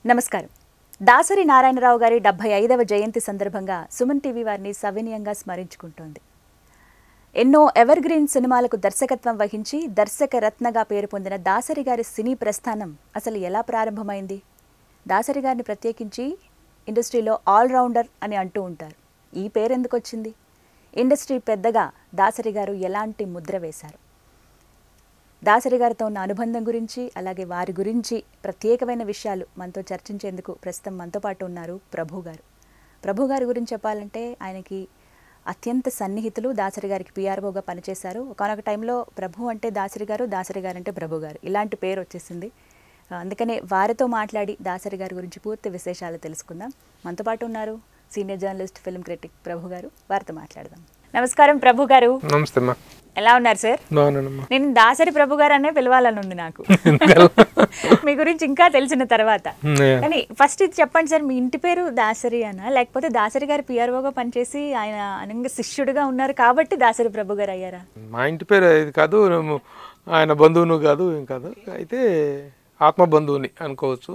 నమస్కారం దాసరి నారాయణరావు గారి డెబ్బై ఐదవ జయంతి సందర్భంగా సుమన్ టీవీ వారిని సవినయంగా స్మరించుకుంటోంది ఎన్నో ఎవర్ గ్రీన్ సినిమాలకు దర్శకత్వం వహించి దర్శక రత్నగా పేరు పొందిన దాసరి గారి సినీ ప్రస్థానం అసలు ఎలా ప్రారంభమైంది దాసరి గారిని ప్రత్యేకించి ఇండస్ట్రీలో ఆల్రౌండర్ అని అంటూ ఉంటారు ఈ పేరు ఎందుకు వచ్చింది ఇండస్ట్రీ పెద్దగా దాసరి గారు ఎలాంటి ముద్ర వేశారు దాసరి గారితో ఉన్న అనుబంధం గురించి అలాగే వారి గురించి ప్రత్యేకమైన విషయాలు మనతో చర్చించేందుకు ప్రస్తుతం మనతో పాటు ఉన్నారు ప్రభు గారు ప్రభు గారి గురించి చెప్పాలంటే ఆయనకి అత్యంత సన్నిహితులు దాసరి గారికి పిఆర్ఓగా పనిచేశారు ఒకనొక టైంలో ప్రభు అంటే దాసరి గారు దాసరి గారు అంటే ప్రభు గారు ఇలాంటి పేరు వచ్చేసింది అందుకనే వారితో మాట్లాడి దాసరి గారి గురించి పూర్తి విశేషాలు తెలుసుకుందాం మనతో పాటు ఉన్నారు senior journalist film critic Prabhu garu వారితో మాట్లాడదాం నమస్కారం ప్రభు గారు నమస్తే అమ్మా ఎలా ఉన్నారు సార్ బాగున్నానమ్మా నేను దాసరి ప్రభు గారు అనే పిలవాలని ఉంది నాకు మీ గురించి ఇంకా తెలిసిన తర్వాత నే- కానీ ఫస్ట్ ఇది చెప్పండి సార్ మీ ఇంటి పేరు దాసరి అనా లేకపోతే దాసరి గారు పిఆర్ఓగా పనిచేసి ఆయన అనంగా శిష్యుడిగా ఉన్నారు కాబట్టి దాసరి ప్రభు గారు అయ్యారా మా ఇంటి పేరు ఇది కాదు మేము ఆయన బంధువును కాదు ఏం కాదు అయితే ఆత్మ బంధువుని అనుకోవచ్చు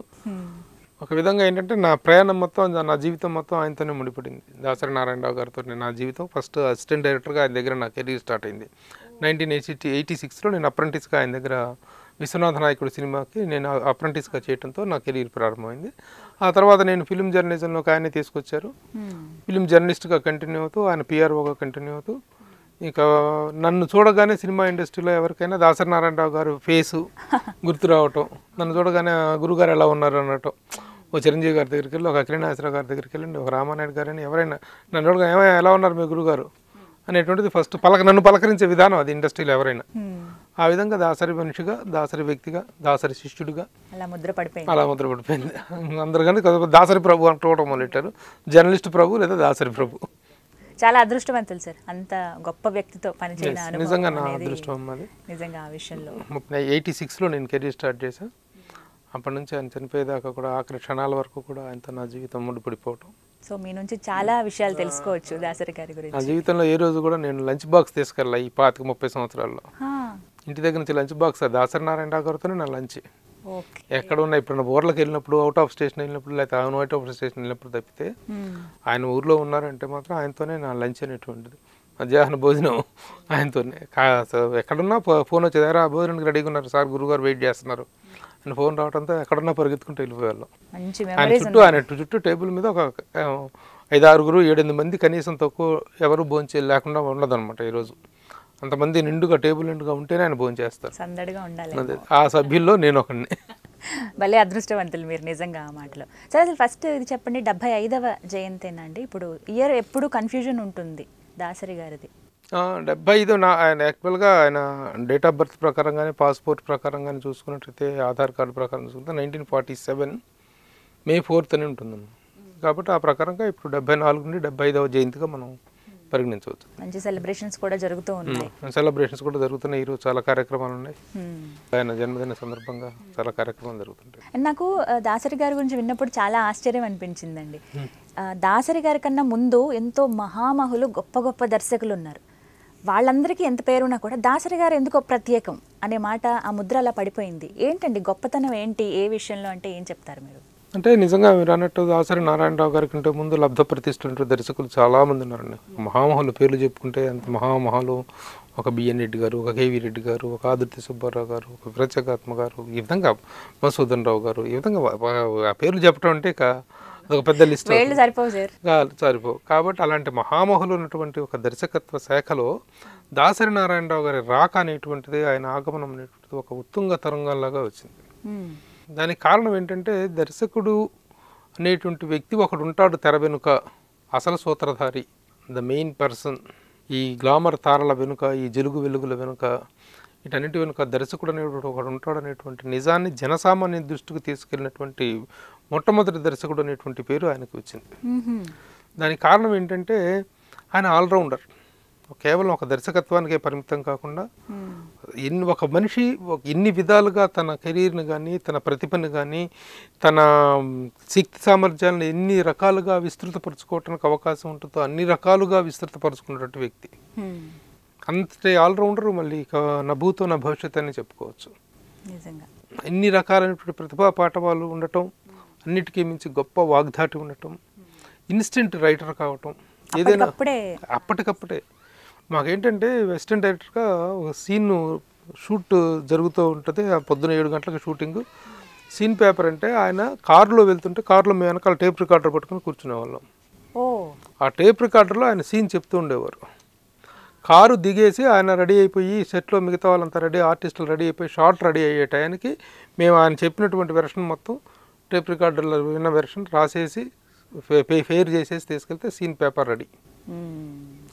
ఒక విధంగా ఏంటంటే నా ప్రయాణం మొత్తం నా జీవితం మొత్తం ఆయనతోనే ముడిపడింది దాసరి నారాయణరావు గారితో నా జీవితం ఫస్ట్ అసిస్టెంట్ డైరెక్టర్గా ఆయన దగ్గర నా కెరీర్ స్టార్ట్ అయింది నైన్టీన్ ఎయిటీ ఎయిటీ సిక్స్లో నేను అప్రెంటిస్గా ఆయన దగ్గర విశ్వనాథ నాయకుడు సినిమాకి నేను అప్రెంటిస్గా చేయడంతో నా కెరీర్ ప్రారంభమైంది ఆ తర్వాత నేను ఫిలిం జర్నలిజంలోకి ఆయనే తీసుకొచ్చారు ఫిలిం జర్నలిస్ట్గా కంటిన్యూ అవుతూ ఆయన పిఆర్ఓగా కంటిన్యూ అవుతూ ఇక నన్ను చూడగానే సినిమా ఇండస్ట్రీలో ఎవరికైనా దాసరి నారాయణరావు గారు ఫేసు గుర్తు రావటం నన్ను చూడగానే "ఆ, గురుగారు ఎలా ఉన్నారు అన్నట్టు ఓ చిరంజీవి గారి దగ్గరికి వెళ్ళి ఒక అఖిలేనాశ్వర గారి దగ్గరికి వెళ్ళండి ఒక రామానాయుడు గారని ఎవరైనా నన్ను చూడగా ఏమైనా ఎలా ఉన్నారు మీ గురుగారు అనేటువంటిది ఫస్ట్ పలక నన్ను పలకరించే విధానం అది ఇండస్ట్రీలో ఎవరైనా ఆ విధంగా దాసరి మనిషిగా దాసరి వ్యక్తిగా దాసరి శిష్యుడిగా అలా ముద్ర పడిపోయింది అలా ముద్ర పడిపోయింది అందరు కానీ దాసరి ప్రభు అంటూ మొదలెట్టారు జర్నలిస్ట్ ప్రభు లేదా దాసరి ప్రభు చాలా అదృష్టవంతులు సార్ అంత గొప్ప వ్యక్తితో పనిచేయన Yes, నిజంగా నా అనుభవం అనేది అదృష్టం అమ్మది నిజంగా ఆ విషయంలో ఎయిటీ సిక్స్లో నేను కెరీర్ స్టార్ట్ చేశాను అప్పటి నుంచి ఆయన చనిపోయేదాకా కూడా ఆఖరి క్షణాల వరకు కూడా ఆయనతో నా జీవితం ముడిపడిపోవటం సో మీ నుంచి చాలా విషయాలు తెలుసుకోవచ్చు దాసరి గారి నా గురించి జీవితంలో ఏ రోజు కూడా నేను లంచ్ బాక్స్ తీసుకెళ్ళా ఈ పాతిక ముప్పై సంవత్సరాల్లో ఆ, ఇంటి దగ్గర నుంచి లంచ్ బాక్స్ దాసరి నారాయణరావు గారితోనే నా లంచ్ ఓకే ఎక్కడ ఉన్నా ఇప్పుడు నా ఊర్లకు వెళ్ళినప్పుడు అవుట్ ఆఫ్ స్టేషన్ వెళ్ళినప్పుడు లేకపోతే అవుట్ అవుట్ ఆఫ్ స్టేషన్ వెళ్ళినప్పుడు తప్పితే మ్మ్. ఆయన ఊర్లో ఉన్నారంటే మాత్రం ఆయనతోనే నా లంచ్ అనేటువంటిది మధ్యాహ్న భోజనం ఆయనతోనే కా- స- ఎక్కడున్నా ఫో- ఫోన్ వచ్చేది "ఎరా, భోజనానికి రెడీగా ఉన్నారు సార్ గురుగారు వెయిట్ చేస్తున్నారు అని ఫోన్ రావడంతో ఎక్కడున్నా పరిగెత్తుకుంటూ వెళ్ళిపోయేవాళ్ళం మంచి ఆయన మెమరీస్ చుట్టూ ఆయన చుట్టూ టేబుల్ మీద ఒక ఆ, ఐదు ఆరుగురు ఏడెనిమిది మంది కనీసం తక్కువ ఎవరు భోంచే లేకుండా ఉండదన్నమాట ఈరోజు అంతమంది నిండుగా టేబుల్ నిండుగా ఉంటేనే ఆయన భోజనం చేస్తారు సందడిగా ఉండాలి అదే ఆ సభ్యుల్లో నేను ఒకడిని భలే అదృష్టవంతులు మీరు నిజంగా ఆ మాటలో సరే అసలు ఫస్ట్ ఇది చెప్పండి డెబ్బై ఐదవ జయంతేనండి ఇప్పుడు ఇయర్ ఎప్పుడు కన్ఫ్యూజన్ ఉంటుంది దాసరి గారిది ఆ, డెబ్బై ఐదు నా ఆయన యాక్చువల్గా ఆయన డేట్ ఆఫ్ బర్త్ ప్రకారం కానీ పాస్పోర్ట్ ప్రకారం కానీ చూసుకున్నట్లయితే ఆధార్ కార్డు ప్రకారం చూసుకుంటే nineteen forty seven May fourth అని ఉంటుందన్న కాబట్టి ఆ ప్రకారంగా ఇప్పుడు డెబ్బై నాలుగు నుండి డెబ్బై ఐదవ జయంతిగా మనం పరిగణించవచ్చు మంచి సెలబ్రేషన్స్ కూడా జరుగుతూ ఉన్నాయి సెలబ్రేషన్స్ కూడా జరుగుతున్నాయి ఈరోజు చాలా కార్యక్రమాలు ఉన్నాయి Hmm. ఆయన జన్మదిన సందర్భంగా చాలా కార్యక్రమాలు జరుగుతుంటాయి అండ్ నాకు ఆ, దాసరి గారి గురించి విన్నప్పుడు చాలా ఆశ్చర్యం అనిపించిందండి ఆ, దాసరి గారి కన్నా ముందు ఎంతో మహామహులు గొప్ప గొప్ప దర్శకులు ఉన్నారు వాళ్ళందరికీ ఎంత పేరున్నా కూడా దాసరి గారు ఎందుకో ప్రత్యేకం అనే మాట ఆ ముద్ర అలా పడిపోయింది ఏంటండి గొప్పతనం ఏంటి ఏ విషయంలో అంటే ఏం చెప్తారు మీరు అంటే నిజంగా మీరు అన్నట్టు దాసరి నారాయణరావు గారి కంటే ముందు లబ్ధ ప్రతిష్ఠించిన దర్శకులు చాలా మంది ఉన్నారండి మహామహులు పేర్లు చెప్పుకుంటే అంత మహామహులు ఒక బిఎన్ రెడ్డి గారు ఒక కేవీ రెడ్డి గారు ఒక ఆదిత్య సుబ్బారావు గారు ఒక విరచకాత్మ గారు ఈ విధంగా మసూదన్ రావు గారు ఈ విధంగా వా- వా- ఆ పేర్లు చెప్పడం అంటే ఇక అదొక పెద్ద లిస్ట్ వేళ్ళు సరిపోవు సార్ సరిపో కాబట్టి అలాంటి మహామహులు ఉన్నటువంటి ఒక దర్శకత్వ శాఖలో దాసరి నారాయణరావు గారి రాక అనేటువంటిది ఆయన ఆగమనం అనేటువంటిది ఒక ఉత్తుంగ తరంగంలాగా వచ్చింది Hmm. దానికి కారణం ఏంటంటే దర్శకుడు అనేటువంటి వ్యక్తి ఒకడు ఉంటాడు తెర వెనుక అసలు సూత్రధారి ద మెయిన్ పర్సన్ ఈ గ్లామర్ తారల వెనుక ఈ జలుగు వెలుగుల వెనుక వీటన్నిటి వెనుక దర్శకుడు అనేటువంటి ఒకడు ఉంటాడు అనేటువంటి నిజాన్ని జనసామాన్య దృష్టికి తీసుకెళ్ళినటువంటి మొట్టమొదటి దర్శకుడు అనేటువంటి పేరు ఆయనకు వచ్చింది Mhm. దానికి కారణం ఏంటంటే ఆయన ఆల్రౌండర్ కేవలం ఒక దర్శకత్వానికే పరిమితం కాకుండా Hmm. ఎన్ని ఒక మనిషి ఒక ఎన్ని విధాలుగా తన కెరీర్ని కానీ తన ప్రతిభను కానీ తన శక్తి సామర్థ్యాలను ఎన్ని రకాలుగా విస్తృతపరచుకోవటానికి అవకాశం ఉంటుందో అన్ని రకాలుగా విస్తృతపరచుకున్నటువంటి వ్యక్తి Hmm. అంతటి ఆల్రౌండర్ మళ్ళీ ఇక నా భూతో నా భవిష్యత్ అని చెప్పుకోవచ్చు నిజంగా ఎన్ని రకాలైనటువంటి ప్రతిభా పాఠవాలు ఉండటం అన్నిటికీ మించి గొప్ప వాగ్దాటి ఉండటం ఇన్స్టెంట్ రైటర్ కావటం ఏదైనా అప్పటికప్పుడే అప్పటికప్పుడే మాకేంటంటే వెస్టర్న్ డైరెక్టర్గా ఒక సీన్ షూట్ జరుగుతూ ఉంటుంది ఆ పొద్దున ఏడు గంటలకు షూటింగ్ సీన్ పేపర్ అంటే ఆయన కారులో వెళ్తుంటే కారులో మేము వెనకాల టేప్ రికార్డర్ పట్టుకొని కూర్చునే వాళ్ళం ఓ ఆ టేప్ రికార్డర్లో ఆయన సీన్ చెప్తూ ఉండేవారు కారు దిగేసి ఆయన రెడీ అయిపోయి సెట్లో మిగతా వాళ్ళంతా రెడీ ఆర్టిస్టులు రెడీ అయిపోయి షార్ట్ రెడీ అయ్యే టయానికి మేము ఆయన చెప్పినటువంటి వెర్షన్ మొత్తం టేప్ రికార్డర్లో విన్న వెర్షన్ రాసేసి ఫే- ఫే- ఫెయిర్ చేసేసి తీసుకెళ్తే సీన్ పేపర్ రెడీ మ్మ్.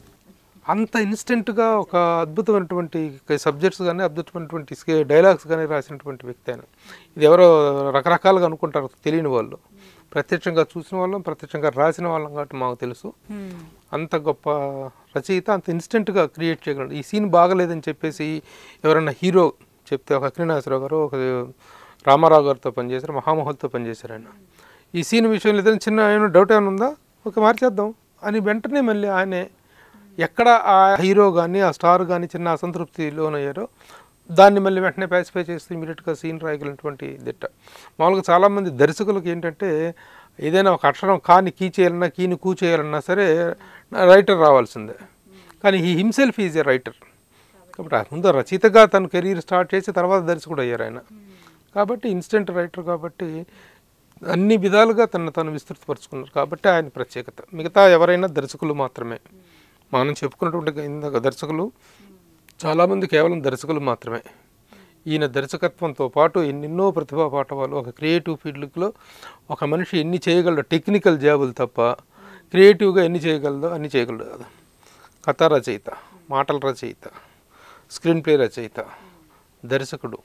అంత ఇన్స్టెంట్గా ఒక అద్భుతమైనటువంటి సబ్జెక్ట్స్ కానీ అద్భుతమైనటువంటి స్కే డైలాగ్స్ కానీ రాసినటువంటి వ్యక్తి ఆయన ఇది ఎవరో రకరకాలుగా అనుకుంటారు తెలియని వాళ్ళు ప్రత్యక్షంగా చూసిన వాళ్ళం ప్రత్యక్షంగా రాసిన వాళ్ళం కాబట్టి మాకు తెలుసు మ్మ్. అంత గొప్ప రచయిత అంత ఇన్స్టెంట్గా క్రియేట్ చేయగలడు ఈ సీన్ బాగలేదని చెప్పేసి ఎవరైనా హీరో చెప్తే ఒక అక్రినాథరావు గారు ఒక రామారావు గారితో పనిచేశారు మహామహుల్తో పనిచేశారు ఆయన ఈ సీన్ విషయంలో ఏదైనా చిన్న ఏమైనా డౌట్ ఏమైనా ఉందా ఒక మార్చేద్దాం అని వెంటనే మళ్ళీ ఆయనే ఎక్కడ ఆ హీరో కానీ ఆ స్టార్ కానీ చిన్న అసంతృప్తి లోనయ్యారో దాన్ని మళ్ళీ వెంటనే ప్యాసిఫై చేస్తూ ఇమీడియట్గా సీన్ రాయగలిగినటువంటి దిట్ట మామూలుగా చాలామంది దర్శకులకు ఏంటంటే ఏదైనా ఒక అక్షరం కాని కీ చేయాలన్నా కీని కూ చేయాలన్నా సరే రైటర్ రావాల్సిందే కానీ ఈ హిమ్సెల్ఫ్ ఈజ్ ఏ రైటర్ కాబట్టి ఆ ముందు రచయితగా తన కెరీర్ స్టార్ట్ చేసి తర్వాత దర్శకుడు అయ్యారు ఆయన కాబట్టి ఇన్స్టెంట్ రైటర్ కాబట్టి అన్ని విధాలుగా తను తను విస్తృతపరుచుకున్నారు కాబట్టి ఆయన ప్రత్యేకత మిగతా ఎవరైనా దర్శకులు మాత్రమే మనం చెప్పుకున్నటువంటి ఇందాక దర్శకులు చాలామంది కేవలం దర్శకులు మాత్రమే ఈయన దర్శకత్వంతో పాటు ఎన్నెన్నో ప్రతిభా పాఠవాలు ఒక క్రియేటివ్ ఫీల్డ్లో ఒక మనిషి ఎన్ని చేయగలడో టెక్నికల్ జాబులు తప్ప క్రియేటివ్గా ఎన్ని చేయగలదో అన్ని చేయగలడు కదా కథా రచయిత మాటల రచయిత స్క్రీన్ ప్లే రచయిత దర్శకుడు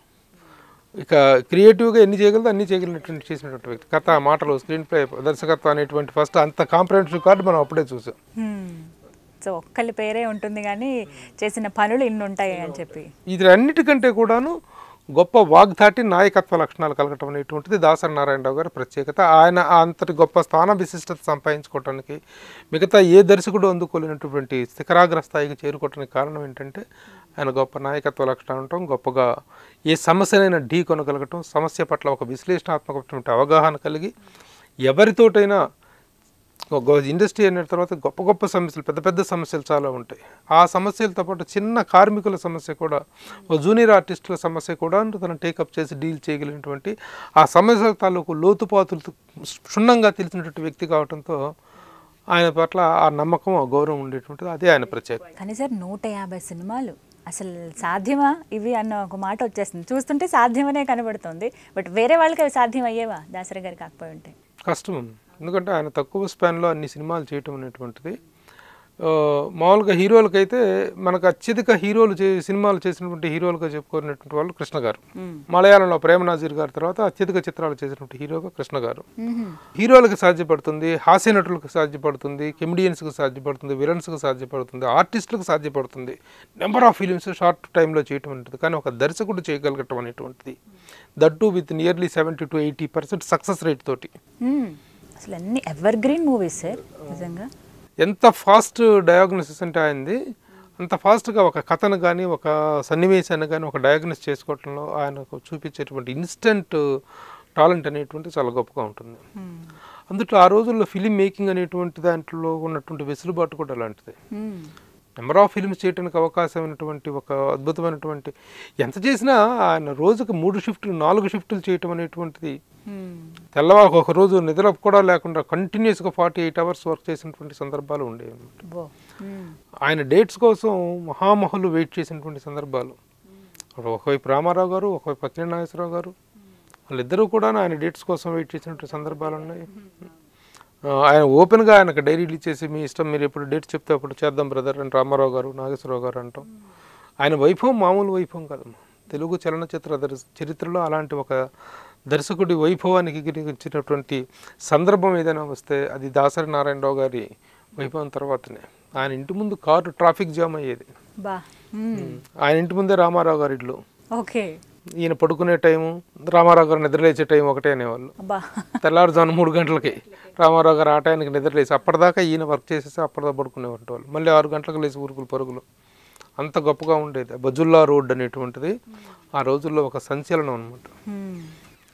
ఇక క్రియేటివ్గా ఎన్ని చేయగలదో అన్ని చేయగలిగినటువంటి చేసినటువంటి వ్యక్తి కథ మాటలు స్క్రీన్ ప్లే దర్శకత్వం అనేటువంటి ఫస్ట్ అంత కాంప్రహెన్సివ్ కార్డు మనం అప్పుడే చూసాం మ్మ్. సో ఒక్కళ్ళ పేరే ఉంటుంది కానీ చేసిన పనులు ఇన్ని ఉంటాయి అని చెప్పి ఇది అన్నిటికంటే కూడాను గొప్ప వాగ్దాటి నాయకత్వ లక్షణాలు కలగటం అనేటువంటిది దాసరి నారాయణరావు గారి ప్రత్యేకత ఆయన అంతటి గొప్ప స్థాన విశిష్టత సంపాదించుకోవటానికి మిగతా ఏ దర్శకుడు అందుకోలేనటువంటి శిఖరాగ్ర స్థాయికి చేరుకోవటానికి కారణం ఏంటంటే ఆయన గొప్ప నాయకత్వ లక్షణాలు ఉండటం గొప్పగా ఏ సమస్యనైనా ఢీ కొనగలగటం సమస్య పట్ల ఒక విశ్లేషణాత్మకమైనటువంటి అవగాహన కలిగి ఎవరితోటైనా ఒక ఇండస్ట్రీ అయిన తర్వాత గొప్ప గొప్ప సమస్యలు పెద్ద పెద్ద సమస్యలు చాలా ఉంటాయి ఆ సమస్యలతో పాటు చిన్న కార్మికుల సమస్య కూడా ఒక జూనియర్ ఆర్టిస్టుల సమస్య కూడా తను టేకప్ చేసి డీల్ చేయగలిగినటువంటి ఆ సమస్యల తాలూకు లోతుపాతులు క్షుణ్ణంగా తెలిసినటువంటి వ్యక్తి కావడంతో ఆయన పట్ల ఆ నమ్మకం ఆ గౌరవం ఉండేటువంటిది అదే ఆయన ప్రత్యేకత కానీ సార్ నూట యాభై సినిమాలు అసలు సాధ్యమా ఇవి అన్న ఒక మాట వచ్చేస్తుంది చూస్తుంటే సాధ్యమనే కనబడుతుంది బట్ వేరే వాళ్ళకి అవి సాధ్యం అయ్యేవా దాసరి గారు కాకపోయి ఉంటే కష్టం ఎందుకంటే ఆయన తక్కువ స్పాన్లో అన్ని సినిమాలు చేయటం అనేటువంటిది ఆ, మామూలుగా హీరోలకైతే మనకు అత్యధిక హీరోలు చే సినిమాలు చేసినటువంటి హీరోలుగా చెప్పుకునేటువంటి వాళ్ళు కృష్ణ గారు మలయాళంలో ప్రేమ నాజీర్ గారి తర్వాత అత్యధిక చిత్రాలు చేసినటువంటి హీరోగా కృష్ణ గారు హీరోలకు సాధ్యపడుతుంది హాస్య నటులకు సాధ్యపడుతుంది కెమిడియన్స్కి సాధ్యపడుతుంది విలన్స్కి సాధ్యపడుతుంది ఆర్టిస్టులకు సాధ్యపడుతుంది నెంబర్ ఆఫ్ ఫిలిమ్స్ షార్ట్ టైంలో చేయటం ఉంటుంది కానీ ఒక దర్శకుడు చేయగలగటం అనేటువంటిది that with nearly seventy to eighty percent success rate తోటి మ్మ్. అసలు అన్ని ఎవర్ గ్రీన్ మూవీస్ సార్ నిజంగా ఎంత ఫాస్ట్ డయాగ్నోసిస్ అంటే అయింది అంత ఫాస్ట్గా ఒక కథను కానీ ఒక సన్నివేశాన్ని కానీ ఒక డయాగ్నోస్ చేసుకోవడంలో ఆయనకు చూపించేటువంటి ఇన్స్టెంట్ టాలెంట్ అనేటువంటి చాలా గొప్పగా ఉంటుంది అందుట్లో ఆ రోజుల్లో ఫిలిం మేకింగ్ అనేటువంటి దాంట్లో ఉన్నటువంటి వెసులుబాటు కూడా అలాంటిది మ్మ్. నెంబర్ ఆఫ్ ఫిల్మ్స్ చేయడానికి అవకాశం ఉన్నటువంటి ఒక అద్భుతమైనటువంటి ఎంత చేసినా ఆయన రోజుకు మూడు షిఫ్ట్లు నాలుగు షిఫ్ట్లు చేయటం అనేటువంటిది మ్మ్. తెల్లవారు ఒక రోజు నిద్ర కూడా లేకుండా కంటిన్యూస్గా ఫార్టీ ఎయిట్ అవర్స్ వర్క్ చేసినటువంటి సందర్భాలు ఉండేవి అన్నమాట. బో మ్మ్. ఆయన డేట్స్ కోసం మహామహులు వెయిట్ చేసినటువంటి సందర్భాలు ఒకవైపు రామారావు గారు ఒకవైపు అక్కినే నాగేశ్వరరావు గారు వాళ్ళిద్దరూ కూడా ఆయన డేట్స్ కోసం వెయిట్ చేసినటువంటి సందర్భాలు ఉన్నాయి ఆ, ఆయన ఓపెన్గా ఆయనకు డైరీలు ఇచ్చేసి మీ ఇష్టం మీరు ఎప్పుడు డేట్స్ చెప్తే అప్పుడు చేద్దాం బ్రదర్ అని రామారావు గారు నాగేశ్వరరావు గారు అంటాం ఆయన వైభవం మామూలు వైభవం కదమ్మా తెలుగు చలనచిత్ర దర్శ చరిత్రలో అలాంటి ఒక దర్శకుడి వైభవానికి గిరిగించినటువంటి సందర్భం ఏదైనా వస్తే అది దాసరి నారాయణరావు గారి వైభవం తర్వాతనే ఆయన ఇంటి ముందు కారు ట్రాఫిక్ జామ్ అయ్యేది బా మ్మ్. ఆయన ఇంటి ముందే రామారావు గారి ఇల్లు ఓకే ఈయన పడుకునే టైము రామారావు గారు నిద్రలేచే టైం ఒకటే అనేవాళ్ళు అబ్బా తెల్లారుజాము మూడు గంటలకి రామారావు గారు ఆ టైంకి నిద్రలేసి అప్పటిదాకా ఈయన వర్క్ చేసేసి అప్పటిదా పడుకునేవారు వాళ్ళు మళ్ళీ ఆరు గంటలకు లేచి ఊరుకులు పరుగులు అంత గొప్పగా ఉండేది బజుల్లా రోడ్ అనేటువంటిది ఆ రోజుల్లో ఒక సంచలనం అనమాట మ్మ్.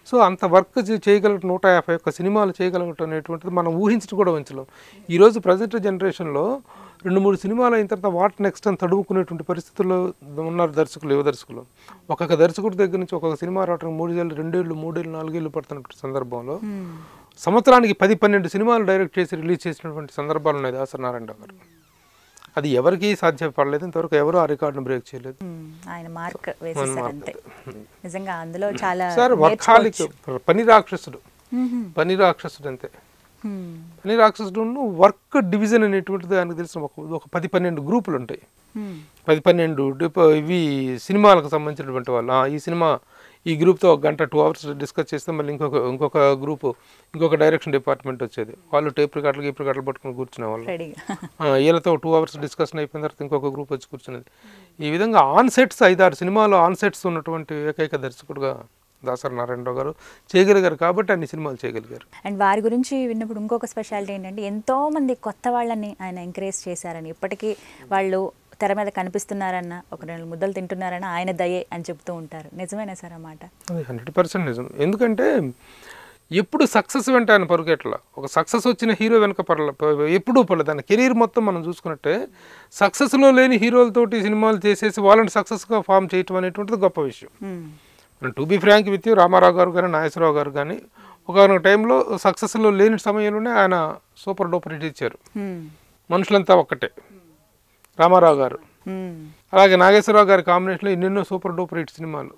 సో అంత వర్క్ చే- చేయగలగటం నూట యాభై ఒక్క సినిమాలు చేయగలగటం అనేటువంటిది మనం ఊహించడం కూడా ఉంచలేం ఈరోజు ప్రజెంట్ జనరేషన్లో రెండు మూడు సినిమాలు అయిన తర్వాత వాట్ నెక్స్ట్ అని తడుముకునేటువంటి పరిస్థితుల్లో ఉన్నారు దర్శకులు యువ దర్శకులు ఒక్కొక్క దర్శకుడి దగ్గర నుంచి ఒక్కొక్క సినిమా రావడానికి మూడేళ్ళు రెండేళ్ళు మూడేళ్ళు నాలుగేళ్ళు పడుతున్నటువంటి సందర్భంలో సంవత్సరానికి పది పన్నెండు సినిమాలు డైరెక్ట్ చేసి రిలీజ్ చేసినటువంటి సందర్భాలు ఉన్నాయి దాసరి నారాయణరావు గారు అది ఎవరికీ సాధ్యపడలేదు ఇంతవరకు ఎవరు ఆ రికార్డును బ్రేక్ చేయలేదు మ్మ్. ఆయన మార్క్ వేసేసారు అంతే నిజంగా అందులో చాలా సార్ వర్కాలిక్ పని రాక్షసుడు మ్మ్. పని రాక్షసుడు అంతే మ్మ్. పని రాక్షసుడు వర్క్ డివిజన్ అనేటువంటిది ఆయనకు తెలిసిన ఒక ఒక పది పన్నెండు గ్రూపులు ఉంటాయి మ్మ్. పది పన్నెండు డిప- ఇవి సినిమాలకు సంబంధించినటువంటి వాళ్ళు ఆ, ఈ సినిమా ఈ గ్రూప్తో ఒక గంట టూ అవర్స్ డిస్కస్ చేస్తే మళ్ళీ ఇంకొక ఇంకొక గ్రూపు ఇంకొక డైరెక్షన్ డిపార్ట్మెంట్ వచ్చేది వాళ్ళు టేప్ రికార్డులు గీప్ రికార్డులు పట్టుకుని కూర్చునే వాళ్ళు రెడీగా ఆ, వీళ్ళతో టూ అవర్స్ డిస్కషన్ అయిపోయిన తర్వాత ఇంకొక గ్రూప్ వచ్చి కూర్చునేది ఈ విధంగా ఆన్ సెట్స్ ఐదారు సినిమాలు ఆన్ సెట్స్ ఉన్నటువంటి ఏకైక దర్శకుడుగా దాసరి నారాయణరావు గారు చేయగలిగారు కాబట్టి అన్ని సినిమాలు చేయగలిగారు అండ్ వారి గురించి విన్నప్పుడు ఇంకొక స్పెషాలిటీ ఏంటంటే ఎంతో మంది కొత్త వాళ్ళని ఆయన ఎంకరేజ్ చేశారని ఇప్పటికీ వాళ్ళు తెర మీద కనిపిస్తున్నారన్న ఒక రెండు ముద్దలు తింటున్నారన్న ఆయన దయే అని చెప్తూ ఉంటారు నిజమేనా సార్ ఆ మాట అది హండ్రెడ్ పర్సెంట్ నిజం ఎందుకంటే ఎప్పుడు సక్సెస్ వెంట ఆయన పరుగెట్ల ఒక సక్సెస్ వచ్చిన హీరో వెనక పర్ల ప- ఎప్పుడూ పర్లేదు ఆయన కెరీర్ మొత్తం మనం చూసుకున్నట్టే సక్సెస్లో లేని హీరోలతోటి సినిమాలు చేసేసి వాళ్ళని సక్సెస్గా ఫామ్ చేయటం అనేటువంటిది గొప్ప విషయం hmm. To be frank with you Rama Rao garu కానీ నాగేశ్వరరావు గారు కానీ ఒక టైంలో సక్సెస్లో లేని సమయంలోనే ఆయన సూపర్ డూపర్ హిట్ ఇచ్చారు మ్మ్. మనుషులంతా ఒక్కటే రామారావు గారు మ్మ్. అలాగే నాగేశ్వరరావు గారి కాంబినేషన్లో ఎన్నెన్నో సూపర్ డూపర్ హిట్ సినిమాలు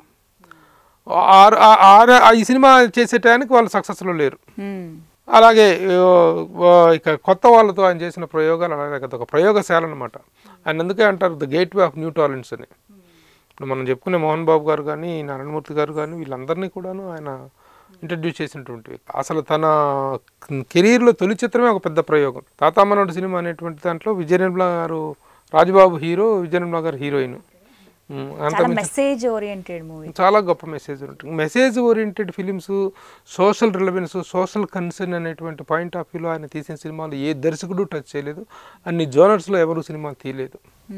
ఆరు ఆ- ఆరు ఆ- ఈ సినిమా చేసే టైంకి వాళ్ళు సక్సెస్లో లేరు మ్మ్. అలాగే ఓ, ఓ, ఇక కొత్త వాళ్ళతో ఆయన చేసిన ప్రయోగాలు అలాగే అది ఒక ప్రయోగశాల అనమాట ఆయన అందుకే అంటారు the gateway of new talents అని ఇప్పుడు మనం చెప్పుకునే మోహన్ బాబు గారు కానీ నారాయణమూర్తి గారు కానీ వీళ్ళందరినీ కూడాను ఆయన ఇంట్రడ్యూస్ చేసినటువంటి వ్యక్తి. అసలు తన కెరీర్లో తొలి చిత్రమే ఒక పెద్ద ప్రయోగం తాతామనుడు సినిమా అనేటువంటి దాంట్లో విజయనిర్మల గారు రాజబాబు హీరో విజయనిర్మల గారు హీరోయిన్ ఉమ్, అంత చాలా మెసేజ్ ఓరియంటెడ్ మూవీ చాలా గొప్ప మెసేజ్ ఉంటుంది message oriented films social relevance social concern అనేటువంటి పాయింట్ ఆఫ్ వ్యూలో ఆయన తీసిన సినిమాలు ఏ దర్శకుడు టచ్ చేయలేదు అన్ని జోనర్స్లో ఎవరు సినిమా తీయలేదు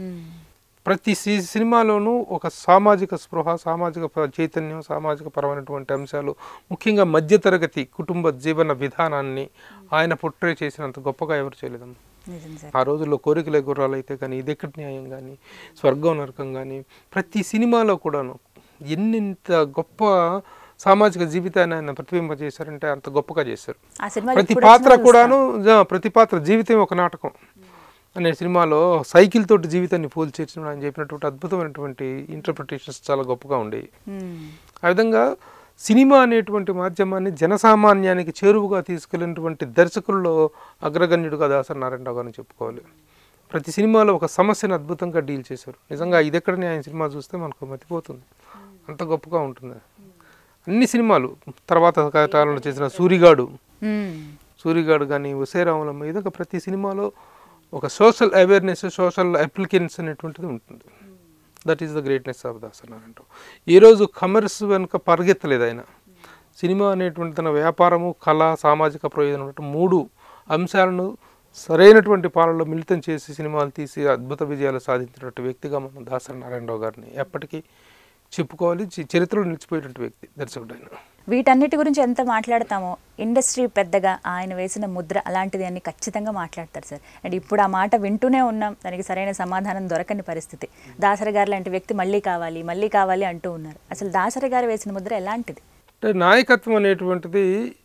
ప్రతి సి- సినిమాలోనూ ఒక సామాజిక స్పృహ సామాజిక ప- చైతన్యం సామాజిక పరమైనటువంటి అంశాలు ముఖ్యంగా మధ్యతరగతి కుటుంబ జీవన విధానాన్ని ఆయన పొట్రే చేసినంత గొప్పగా ఎవరు చేయలేదమ్మా నిజం సార్ ఆ రోజుల్లో కోరికలే గుర్రాలు అయితే కానీ ఇదెక్కడి న్యాయం కానీ స్వర్గం నరకం కానీ ప్రతి సినిమాలో కూడాను ఎన్నింత గొప్ప సామాజిక జీవితాన్ని ఆయన ప్రతిబింబ చేశారంటే అంత గొప్పగా చేశారు ఆ సినిమా ప్రతి పాత్ర కూడాను జ- ప్రతి పాత్ర జీవితం ఒక నాటకం అనే సినిమాలో సైకిల్ తోటి జీవితాన్ని పోల్చేసిన ఆయన చెప్పినటువంటి అద్భుతమైనటువంటి ఇంటర్ప్రిటేషన్స్ చాలా గొప్పగా ఉండేవి ఆ విధంగా సినిమా అనేటువంటి మాధ్యమాన్ని జనసామాన్యానికి చేరువుగా తీసుకెళ్ళినటువంటి దర్శకుల్లో అగ్రగణ్యుడుగా దాసరి నారాయణరావు గారిని చెప్పుకోవాలి ప్రతి సినిమాలో ఒక సమస్యను అద్భుతంగా డీల్ చేశారు నిజంగా ఇది ఎక్కడని ఆయన సినిమా చూస్తే మనకు మతిపోతుంది అంత గొప్పగా ఉంటుంది అన్ని సినిమాలు తర్వాత కాలంలో చేసిన సూరిగాడు సూరిగాడు కానీ ఉసేరాములమ్మ ఇది ఒక ప్రతి సినిమాలో ఒక సోషల్ అవేర్నెస్ సోషల్ అప్లికెన్స్ అనేటువంటిది ఉంటుంది that is the greatness of Das అన్నారంటూ ఈరోజు కమర్స్ వెనుక పరిగెత్తలేదు ఆయన సినిమా అనేటువంటి తన వ్యాపారము కళ సామాజిక ప్రయోజనం అన్నట్టు మూడు అంశాలను సరైనటువంటి పాలనలో మిళితం చేసి సినిమాలు తీసి అద్భుత విజయాలు సాధించినటువంటి వ్యక్తిగా మనం దాసరి నారాయణరావు గారిని ఎప్పటికీ చెప్పుకోవాలి చి- చరిత్రలో నిలిచిపోయేటువంటి వ్యక్తి దర్శకుడు ఆయన వీటన్నిటి గురించి ఎంత మాట్లాడతామో ఇండస్ట్రీ పెద్దగా ఆయన వేసిన ముద్ర అలాంటిది అని ఖచ్చితంగా మాట్లాడతారు సార్ అండ్ ఇప్పుడు ఆ మాట వింటూనే ఉన్నాం దానికి సరైన సమాధానం దొరకని పరిస్థితి దాసరి గారు లాంటి వ్యక్తి మళ్ళీ కావాలి మళ్ళీ కావాలి అంటూ ఉన్నారు అసలు దాసరి గారు వేసిన ముద్ర ఎలాంటిది అంటే నాయకత్వం అనేటువంటిది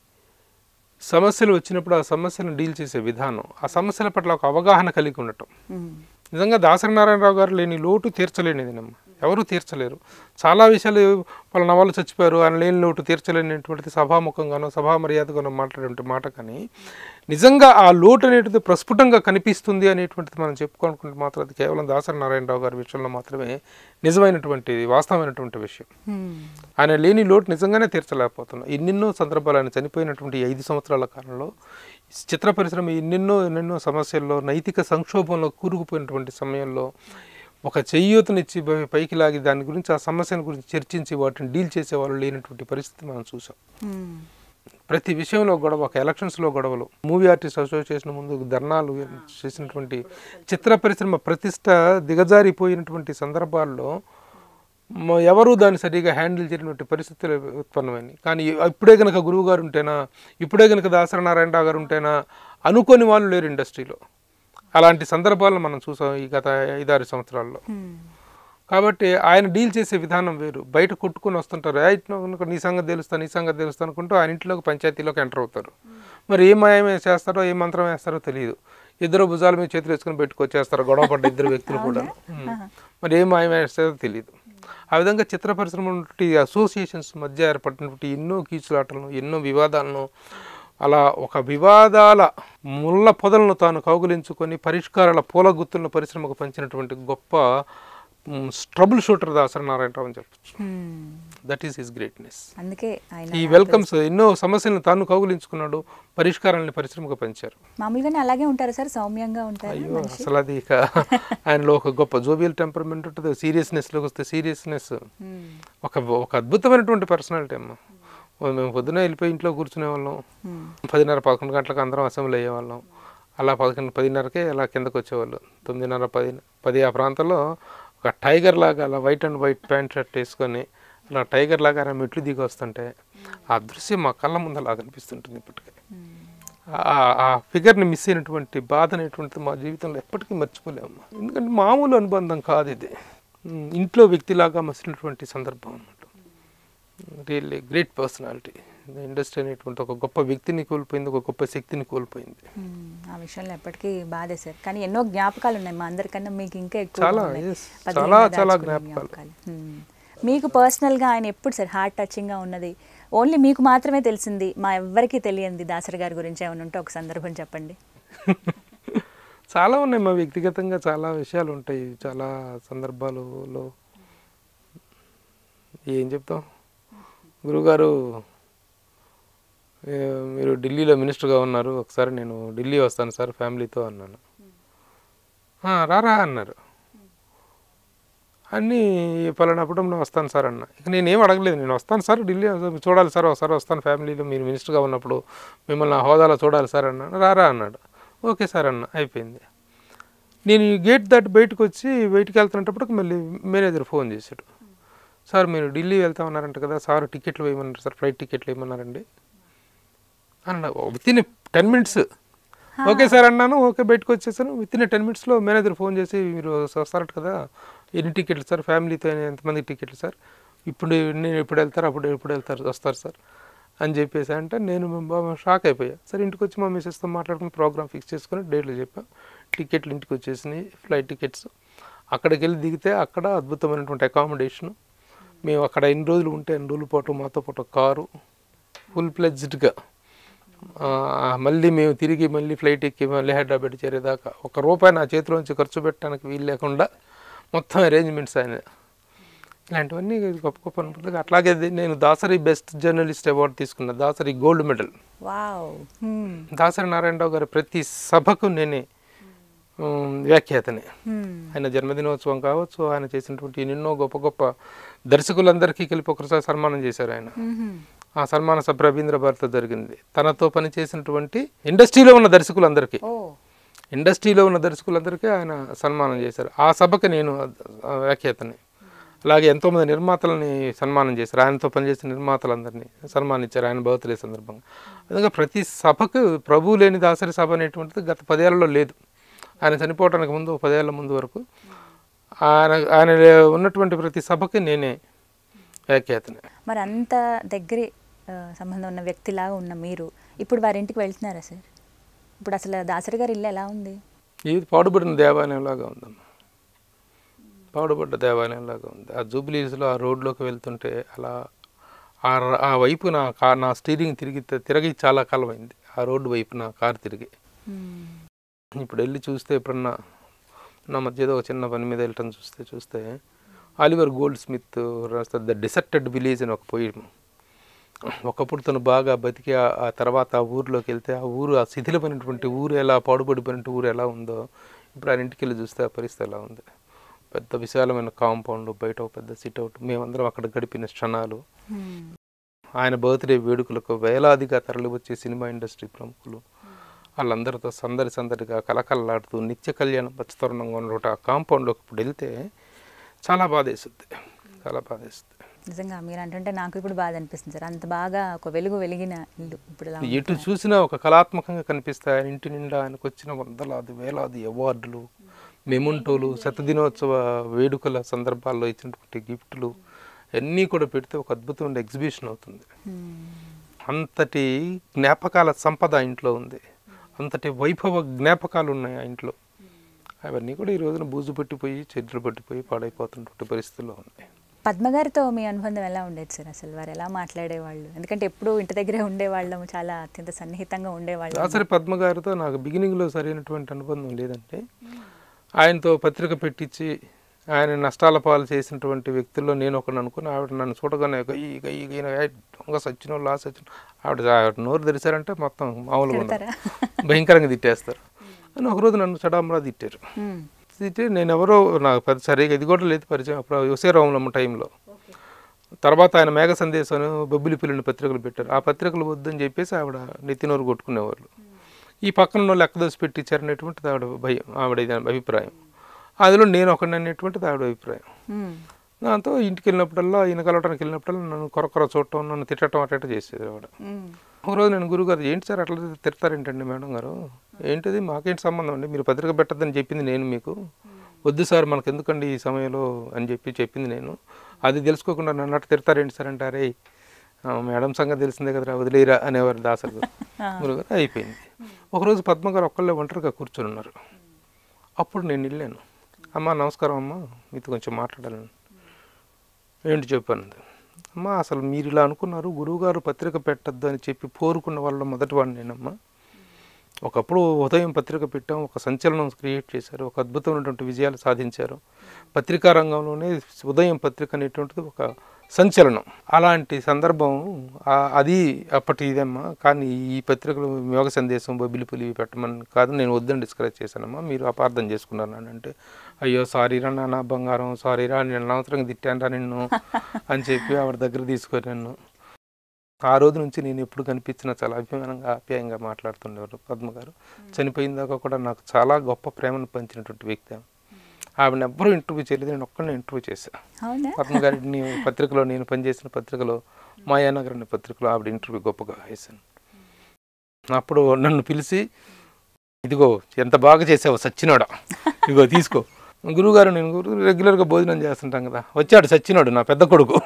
సమస్యలు వచ్చినప్పుడు ఆ సమస్యలను డీల్ చేసే విధానం ఆ సమస్యల పట్ల ఒక అవగాహన కలిగి ఉండటం మ్మ్. నిజంగా దాసరి నారాయణరావు గారు లేని లోటు తీర్చలేనిది నమ్మ ఎవరు తీర్చలేరు చాలా విషయాలు వాళ్ళ నవలు చచ్చిపోయారు ఆయన లేని లోటు తీర్చలేనటువంటిది సభాముఖంగానో సభా మర్యాదగానో మాట్లాడే మాట కానీ నిజంగా ఆ లోటు అనేటిది ప్రస్ఫుటంగా కనిపిస్తుంది అనేటువంటిది మనం చెప్పుకోనుకుంటే మాత్రం అది కేవలం దాసరి నారాయణరావు గారి విషయంలో మాత్రమే నిజమైనటువంటి వాస్తవమైనటువంటి విషయం మ్మ్. ఆయన లేని లోటు నిజంగానే తీర్చలేకపోతున్నాం ఎన్నెన్నో సందర్భాలు ఆయన చనిపోయినటువంటి ఈ ఐదు సంవత్సరాల కాలంలో చిత్ర పరిశ్రమ ఎన్నెన్నో ఎన్నెన్నో సమస్యల్లో నైతిక సంక్షోభంలో కూరుకుపోయినటువంటి సమయంలో ఒక చెయ్యూతనిచ్చి పై- పైకి లాగి దాని గురించి ఆ సమస్యల గురించి చర్చించి వాటిని డీల్ చేసే వాళ్ళు లేనటువంటి పరిస్థితి మనం చూసాం మ్మ్. ప్రతి విషయంలో గొడవ ఒక ఎలక్షన్స్లో గొడవలు మూవీ ఆర్టిస్ట్ అసోసియేషన్ ముందు ధర్నాలు చేసినటువంటి చిత్ర పరిశ్రమ ప్రతిష్ట దిగజారిపోయినటువంటి సందర్భాల్లో మ- ఎవరూ దాన్ని సరిగా హ్యాండిల్ చేయనటువంటి పరిస్థితులు ఉత్పన్నమైనాయి కానీ ఇప్పుడే కనుక గురువు గారు ఉంటేనా ఇప్పుడే కనుక దాసరి నారాయణరావు గారు ఉంటేనా అనుకోని వాళ్ళు లేరు ఇండస్ట్రీలో అలాంటి సందర్భాలను మనం చూసాం ఈ గత ఐదారు సంవత్సరాల్లో కాబట్టి ఆయన డీల్ చేసే విధానం వేరు బయట కొట్టుకుని వస్తుంటారు "ఏయ్, నువ్వు నీ సంగతి తెలుస్తా నీ సంగతి తెలుస్తా అనుకుంటూ ఆయన ఇంట్లోకి పంచాయతీలోకి ఎంటర్ అవుతారు మరి ఏ మాయం చేస్తారో ఏ మంత్రం వేస్తారో తెలియదు ఇద్దరు భుజాల మీద చేతులు వేసుకుని పెట్టుకొచ్చేస్తారు గొడవ పడ్డ ఇద్దరు వ్యక్తులు కూడా ఉమ్. మరి ఏ మాయం వేస్తారో తెలియదు ఆ విధంగా చిత్ర పరిశ్రమ ఉన్నటువంటి అసోసియేషన్స్ మధ్య ఏర్పడినటువంటి ఎన్నో కీచులాటలను ఎన్నో వివాదాలను అలా ఒక వివాదాల ముళ్ళ పొదలను తాను కౌగులించుకొని పరిష్కారాల పూల గుత్తులను పరిశ్రమకు పంచినటువంటి గొప్ప స్ట్రబుల్ షూటర్ దాసరి నారాయణరావు అని చెప్పచ్చు దట్ ఈస్ హిస్ గ్రేట్నెస్ అందుకే ఆయన ఈ వెల్కమ్స్ ఎన్నో సమస్యలను తాను కౌగులించుకున్నాడు పరిష్కారాలను పరిశ్రమకు పంచారు మామూలుగానే అలాగే ఉంటారు సార్ సౌమ్యంగా ఉంటారు అయ్యో అసలు అది ఇక ఆయనలో ఒక గొప్ప జోబియల్ టెంపర్మెంట్ ఉంటుంది సీరియస్నెస్లోకి వస్తే సీరియస్నెస్ ఒక ఒక అద్భుతమైనటువంటి పర్సనాలిటీ అమ్మ ఓ మేము పొద్దున వెళ్ళిపోయి ఇంట్లో కూర్చునే వాళ్ళం పదిన్నర పదకొండు గంటలకు అందరం అసెంబ్లీ అయ్యేవాళ్ళం అలా పదకొండు పదిన్నరకే అలా కిందకు వచ్చేవాళ్ళు తొమ్మిదిన్నర పది పది ఆ ప్రాంతంలో ఒక టైగర్ లాగా అలా white and white pant shirt వేసుకొని అలా టైగర్ లాగా అలా మెట్లు దిగి వస్తుంటే ఆ దృశ్యం మా కళ్ళ ముందు అలా కనిపిస్తుంటుంది ఇప్పటికే ఆ- ఆ ఫిగర్ని మిస్ అయినటువంటి బాధ అనేటువంటిది మా జీవితంలో ఎప్పటికీ మర్చిపోలేము ఎందుకంటే మామూలు అనుబంధం కాదు ఇది ఉమ్, ఇంట్లో వ్యక్తిలాగా మసిలినటువంటి సందర్భం అన్నమాట రియల్లీ గ్రేట్ పర్సనాలిటీ ఇండస్ట్రీ అనేటువంటి ఒక గొప్ప వ్యక్తిని కోల్పోయింది ఒక గొప్ప శక్తిని కోల్పోయింది మ్మ్. ఆ విషయంలో ఎప్పటికీ బాధే సార్ కానీ ఎన్నో జ్ఞాపకాలు ఉన్నాయి మా అందరికన్నా మీకు ఇంకా ఎక్కువ చాలా, ఉన్నాయి. yes. పదిహేను చాలా, చాలా దాచుకున్న జ్ఞాపకాలు. మ్మ్. మీకు పర్సనల్గా ఆయన ఎప్పుడు సార్ హార్ట్ టచింగ్గా ఉన్నది ఓన్లీ మీకు మాత్రమే తెలిసింది మా ఎవ్వరికీ తెలియంది దాసరి గారి గురించి ఏమైనా ఉంటే ఒక సందర్భం చెప్పండి చాలా ఉన్నాయి మా వ్యక్తిగతంగా చాలా విషయాలు ఉంటాయి చాలా సందర్భాలలో ఏం చెప్తాం గురుగారు ఏ, మీరు ఢిల్లీలో మినిస్టర్గా ఉన్నారు ఒకసారి నేను ఢిల్లీ వస్తాను సార్ ఫ్యామిలీతో అన్నాను "ఆ, రారా అన్నారు అన్నీ పలానప్పుడు నేను వస్తాను సార్ అన్న ఇక నేనేం అడగలేదు నేను వస్తాను సార్ ఢిల్లీ వస్తాను, చూడాలి సార్ ఒకసారి వస్తాను ఫ్యామిలీలో మీరు మినిస్టర్గా ఉన్నప్పుడు మిమ్మల్ని ఆ హోదాలో చూడాలి సార్ అన్నాను రారా అన్నాడు ఓకే సార్ అన్న అయిపోయింది నేను ఈ గేట్ దాటి బయటకు వచ్చి బయటికి వెళ్తున్నప్పుడు మళ్ళీ మేనేజర్ ఫోన్ చేశాడు సార్ మీరు ఢిల్లీ వెళ్తా ఉన్నారంట కదా సార్ టికెట్లు వేయమన్నారు సార్ ఫ్లైట్ టికెట్లు వేయమన్నారండి అన్న within ten minutes okay sir అన్నాను ఓకే బయటకు వచ్చేసాను విత్ ఇన్ టెన్ మినిట్స్లో మేనేజర్ ఫోన్ చేసి మీరు వస్తారట కదా ఎన్ని టికెట్లు సార్ ఫ్యామిలీతో ఎంతమంది టికెట్లు సార్ ఇప్పుడు నేను ఎప్పుడు వెళ్తారు అప్పుడు ఎప్పుడు వెళ్తారు వస్తారు సార్ అని చెప్పేసి అంటే నేను బాగా షాక్ అయిపోయా సరే ఇంటికి వచ్చి మా మిస్సెస్తో మాట్లాడుకుని ప్రోగ్రామ్ ఫిక్స్ చేసుకుని డేట్లు చెప్పా టికెట్లు ఇంటికి వచ్చేసినాయి ఫ్లైట్ టికెట్స్ అక్కడికి వెళ్ళి దిగితే అక్కడ అద్భుతమైనటువంటి అకామిడేషను మేము అక్కడ ఎన్ని రోజులు ఉంటే ఎన్ని రోజులు పాటు మాతో పాటు కారు ఫుల్ ప్లెజ్డ్గా మళ్ళీ మేము తిరిగి మళ్ళీ ఫ్లైట్ ఎక్కి మళ్ళీ హైదరాబాద్ చేరేదాకా ఒక రూపాయి నా చేతిలోంచి ఖర్చు పెట్టడానికి వీలు లేకుండా మొత్తం అరేంజ్మెంట్స్ ఆయన ఇలాంటివన్నీ గొప్ప గొప్ప అనుకుంటుంది అట్లాగే ఇది నేను దాసరి బెస్ట్ జర్నలిస్ట్ అవార్డు తీసుకున్నా Dasari gold medal wow hmm. Dasari Narayana Rao గారి ప్రతి సభకు నేనే ఉమ్, వ్యాఖ్యాతనే మ్మ్. ఆయన జన్మదినోత్సవం కావచ్చు ఆయన చేసినటువంటి ఎన్నెన్నో గొప్ప గొప్ప దర్శకులందరికీ కలిపి ఒకసారి సన్మానం చేశారు ఆయన మ్మ్. ఆ సన్మాన సభ రవీంద్ర భారత జరిగింది తనతో పనిచేసినటువంటి ఇండస్ట్రీలో ఉన్న దర్శకులందరికీ ఓ ఇండస్ట్రీలో ఉన్న దర్శకులందరికీ ఆయన సన్మానం చేశారు ఆ సభకి నేను ఆ, వ్యాఖ్యాతని అలాగే ఎంతోమంది నిర్మాతలని సన్మానం చేశారు ఆయనతో పనిచేసిన నిర్మాతలందరినీ సన్మానించారు ఆయన బర్త్డే సందర్భంగా విధంగా ప్రతి సభకు ప్రభు లేని దాసరి సభ అనేటువంటిది గత పదేళ్లలో లేదు ఆయన చనిపోవడానికి ముందు ఓ పదేళ్ల ముందు వరకు ఆయన ఆయన ఉన్నటువంటి ప్రతి సభకి నేనే వ్యాఖ్యాతని మరి అంత దగ్గరే ఆ, సంబంధం ఉన్న వ్యక్తిలాగా ఉన్న మీరు ఇప్పుడు వారి ఇంటికి వెళ్తున్నారా సార్ ఇప్పుడు అసలు దాసరి గారి ఇల్లు ఎలా ఉంది ఇది పాడుబడిన దేవాలయంలాగా ఉందమ్మా పాడుబడ్డ దేవాలయంలాగా ఉంది ఆ జూబ్లీస్లో ఆ రోడ్లోకి వెళ్తుంటే అలా ఆ ర- ఆ వైపు నా కా నా స్టీరింగ్ తిరిగి తిరిగి చాలా కాలం అయింది ఆ రోడ్డు వైపు నా కారు తిరిగి మ్మ్. ఇప్పుడు వెళ్ళి చూస్తే ఎప్పుడన్నా నా మధ్య ఏదో ఒక చిన్న పని మీద వెళ్ళటం చూస్తే చూస్తే ఆలివర్ గోల్డ్ స్మిత్ రాస్తే ద డిసెక్టెడ్ విలేజ్ అని ఒక పోయిం ఒకప్పుడు తను బాగా బతికి ఆ- ఆ తర్వాత ఆ ఊరిలోకి వెళ్తే ఆ ఊరు ఆ శిథిలమైనటువంటి ఊరు ఎలా పాడుపడిపోయినటువంటి ఊరు ఎలా ఉందో ఇప్పుడు ఆయన ఇంటికి వెళ్ళి చూస్తే ఆ పరిస్థితి ఎలా ఉంది పెద్ద విశాలమైన కాంపౌండ్ బయట ఒక పెద్ద సిట్అవుట్ మేమందరం అక్కడ గడిపిన క్షణాలు మ్మ్. ఆయన బర్త్డే వేడుకలకు వేలాదిగా తరలివచ్చే సినిమా ఇండస్ట్రీ ప్రముఖులు వాళ్ళందరితో సందడి సందడిగా కలకలలాడుతూ నిత్య కళ్యాణం పచ్చతరుణంగా ఉన్న ఆ కాంపౌండ్లోకి ఇప్పుడు వెళ్తే చాలా బాధేస్తుంది చాలా బాధేస్తుంది నిజంగా మీరు అంటుంటే నాకు ఇప్పుడు బాధ అనిపిస్తుంది సార్ అంత బాగా ఒక వెలుగు వెలిగిన ఇల్లు ఇప్పుడు ఇలా ఎటు చూసినా ఒక కళాత్మకంగా కనిపిస్తాయి ఆయన ఇంటి నిండా ఆయనకు వచ్చిన వందలాది వేలాది అవార్డులు మెమంటోలు శతదినోత్సవ వేడుకల సందర్భాల్లో ఇచ్చినటువంటి గిఫ్ట్లు అన్నీ కూడా పెడితే ఒక అద్భుతమైన ఎగ్జిబిషన్ అవుతుంది మ్మ్. అంతటి జ్ఞాపకాల సంపద ఆ ఇంట్లో ఉంది అంతటి వైభవ జ్ఞాపకాలు ఉన్నాయి ఆ ఇంట్లో అవన్నీ కూడా ఈ రోజున బూజు పట్టిపోయి చెట్లు పట్టిపోయి పాడైపోతున్నటువంటి పరిస్థితుల్లో ఉన్నాయి పద్మ గారితో మీ అనుబంధం ఎలా ఉండేది సార్ అసలు వారు ఎలా మాట్లాడేవాళ్ళు ఎందుకంటే ఎప్పుడూ ఇంటి దగ్గరే ఉండేవాళ్ళం చాలా అత్యంత సన్నిహితంగా ఉండేవాళ్ళం దాసరి పద్మ గారితో నాకు బిగినింగ్లో సరైనటువంటి అనుబంధం లేదంటే ఆయనతో పత్రిక పెట్టించి ఆయన నష్టాల పాలు చేసినటువంటి వ్యక్తుల్లో నేను ఒకడు అనుకుని ఆవిడ నన్ను చూడగానే గయ్యి గయ్యి గయ్యిన "ఏయ్, దొంగ సచ్చినో లాస్ సచ్చినో ఆవిడ ఆవిడ నోరు తెరిచారంటే మొత్తం మామూలుగా ఉండదు. తిడతారా? భయంకరంగా తిట్టేస్తారు అని ఒకరోజు నన్ను చడామరా తిట్టారు మ్మ్. తిట్టి నేను ఎవరో నాకు పెద్ద సరిగా ఇది కూడా లేదు పరిచయం అప్పుడు యుసేరాములమ్మ టైంలో తర్వాత ఆయన మేఘ సందేశం బొబ్బిలి పిల్లని పత్రికలు పెట్టారు ఆ పత్రికలు వద్దని చెప్పేసి ఆవిడ నెత్తినోరు కొట్టుకునేవాళ్ళు ఈ పక్కన వాళ్ళు ఎక్కదోసి పెట్టించారనేటువంటిది ఆవిడ భయం ఆవిడ ఇది అభిప్రాయం అందులో నేను ఒకడిని అనేటువంటిది ఆవిడ అభిప్రాయం మ్మ్. దాంతో ఇంటికి వెళ్ళినప్పుడల్లా ఈయన కలవడానికి వెళ్ళినప్పుడల్లా నన్ను కొరకొర చూడటం నన్ను తిట్టడం అట్ట ఇట్ట చేసేది ఆవిడ మ్మ్. ఒకరోజు నేను గురుగారు ఏంటి సార్ అట్లా తిడతారేంటండి మేడం గారు ఏంటిది మాకేంటి సంబంధం అండి మీరు పత్రిక పెట్టద్దని చెప్పింది నేను మీకు వద్దు సార్ మనకు ఎందుకండి ఈ సమయంలో అని చెప్పి చెప్పింది నేను అది తెలుసుకోకుండా నన్ను అట్ట తిడతారేంటి సార్ అంటే అరే ఆ, మేడం సంగతి తెలిసిందే కదరా వదిలేరా అనేవారు దాసరు గురుగారు అయిపోయింది ఒకరోజు పద్మ గారు ఒక్కళ్ళే ఒంటరిగా కూర్చొని ఉన్నారు అప్పుడు నేను వెళ్ళాను అమ్మా నమస్కారం అమ్మా మీతో కొంచెం మాట్లాడాలని ఏంటి చెప్పాను అమ్మా అసలు మీరు ఇలా అనుకున్నారు గురువుగారు పత్రిక పెట్టద్దు అని చెప్పి పోరుకున్న వాళ్ళ మొదటి వాడిని నేనమ్మా ఒకప్పుడు ఉదయం పత్రిక పెట్టాం ఒక సంచలనం క్రియేట్ చేశారు ఒక అద్భుతమైనటువంటి విజయాలు సాధించారు పత్రికా రంగంలోనే ఉదయం పత్రిక అనేటువంటిది ఒక సంచలనం అలాంటి సందర్భం ఆ- అది అప్పటి ఇదమ్మా కానీ ఈ పత్రికలు యోగ సందేశం బొబ్బిలిపులి ఇవి పెట్టమని కాదు నేను వద్దని డిస్కరేజ్ చేశానమ్మా మీరు అపార్థం చేసుకున్నారు అని అంటే అయ్యో సారీ రా నాన్న బంగారం సారీ రా నేను అనవసరంగా తిట్టాను రా నిన్ను అని చెప్పి ఆవిడ దగ్గర తీసుకొని నన్ను ఆ రోజు నుంచి నేను ఎప్పుడు కనిపించినా చాలా అభిమానంగా ఆప్యాయంగా మాట్లాడుతుండేవారు పద్మ గారు చనిపోయిన దాకా కూడా నాకు చాలా గొప్ప ప్రేమను పంచినటువంటి వ్యక్తి ఆమె. ఆవిడని ఎవ్వరూ ఇంటర్వ్యూ చేయలేదు నేను ఒక్కడిని ఇంటర్వ్యూ చేశాను అవునా పద్మ గారిని పత్రికలో నేను పనిచేసిన పత్రికలో మాయానగర్ అనే పత్రికలో ఆవిడ ఇంటర్వ్యూ గొప్పగా వేశాను అప్పుడు నన్ను పిలిచి ఇదిగో ఎంత బాగా చేసావు సచ్చినాడా ఇదిగో తీసుకో గురువుగారు నేను గురువు రెగ్యులర్గా భోజనం చేస్తుంటాం కదా వచ్చాడు సచ్చినాడు నా పెద్ద కొడుకు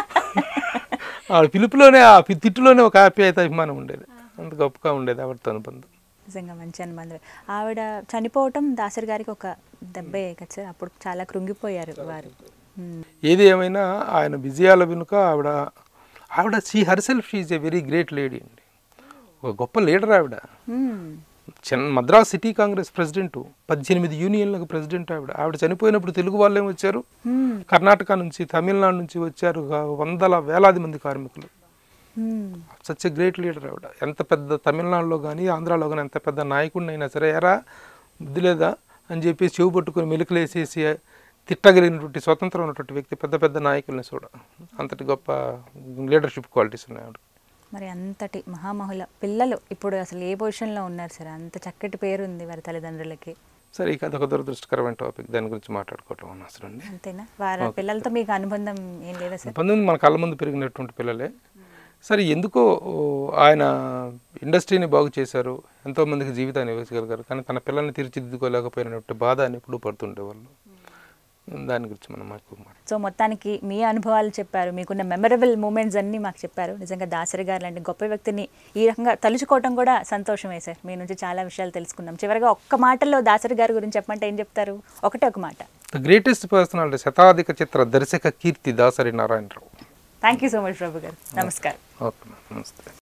ఆవిడ పిలుపులోనే ఆ పి- తిట్టులోనే ఒక ఆప్యాయత అభిమానం ఉండేది అంత గొప్పగా ఉండేది ఆవిడతో అనుబంధం నిజంగా మంచి అనుబంధం ఆవిడ చనిపోవటం దాసరి గారికి ఒక దెబ్బే కదా సార్ అప్పుడు చాలా కృంగిపోయారు వారు మ్మ్. ఏది ఏమైనా ఆయన విజయాల వెనుక ఆవిడ ఆవిడ she herself she a very great lady అండి ఒక గొప్ప లీడర్ ఆవిడ మ్మ్. చెన్ మద్రాస్ సిటీ కాంగ్రెస్ ప్రెసిడెంట్ పద్దెనిమిది యూనియన్లకు ప్రెసిడెంట్ ఆవిడ ఆవిడ చనిపోయినప్పుడు తెలుగు వాళ్ళు ఏమి వచ్చారు మ్మ్. కర్ణాటక నుంచి తమిళనాడు నుంచి వచ్చారు గా- వందల వేలాది మంది కార్మికులు hmm. Such a great leader ఆవిడ ఎంత పెద్ద తమిళనాడులో కానీ ఆంధ్రాలో కానీ ఎంత పెద్ద నాయకుడిని అయినా సరే ఎరా బుద్ధి లేదా అని చెప్పి చెవు పట్టుకొని మెలుకలేసేసి తిట్టగలిగినటువంటి స్వతంత్రం ఉన్నటువంటి వ్యక్తి పెద్ద పెద్ద నాయకుల్ని చూడ అంతటి గొప్ప లీడర్షిప్ క్వాలిటీస్ ఉన్నాయి ఆవిడ మరి అంతటి మహామహుల పిల్లలు ఇప్పుడు అసలు ఏ పొజిషన్లో ఉన్నారు సార్ అంత చక్కటి పేరు ఉంది వారి తల్లిదండ్రులకి సరే ఇక అదొక దురదృష్టకరమైన టాపిక్ దాని గురించి మాట్లాడుకోవటం అనవసరం అండి అంతేనా వారి పిల్లలతో మీకు అనుబంధం ఏం లేదా సార్ పంతొమ్మిది మన కళ్ళ ముందు పెరిగినటువంటి పిల్లలే సరే ఎందుకో ఓ, ఆయన ఇండస్ట్రీని బాగు చేశారు ఎంతోమందికి జీవితాన్ని ఇవ్వగలిగారు కానీ తన పిల్లల్ని తీర్చిదిద్దుకోలేకపోయినటువంటి బాధ అని ఎప్పుడూ పడుతుండేవాళ్ళు దాని గురించి మనం ఎక్కువ మాట్లాడు సో మొత్తానికి మీ అనుభవాలు చెప్పారు మీకున్న మెమరబుల్ మూమెంట్స్ అన్నీ మాకు చెప్పారు నిజంగా దాసరి గారు లాంటి గొప్ప వ్యక్తిని ఈ రకంగా తలుచుకోవటం కూడా సంతోషమే సార్ మీ నుంచి చాలా విషయాలు తెలుసుకున్నాం చివరిగా ఒక్క మాటలో దాసరి గారి గురించి చెప్పమంటే ఏం చెప్తారు ఒకటే ఒక మాట ద గ్రేటెస్ట్ పర్సనాలిటీ శతాధిక చిత్ర దర్శక కీర్తి Dasari Narayana Rao thank you so much Prabhu garu నమస్కారం ఓకే నమస్తే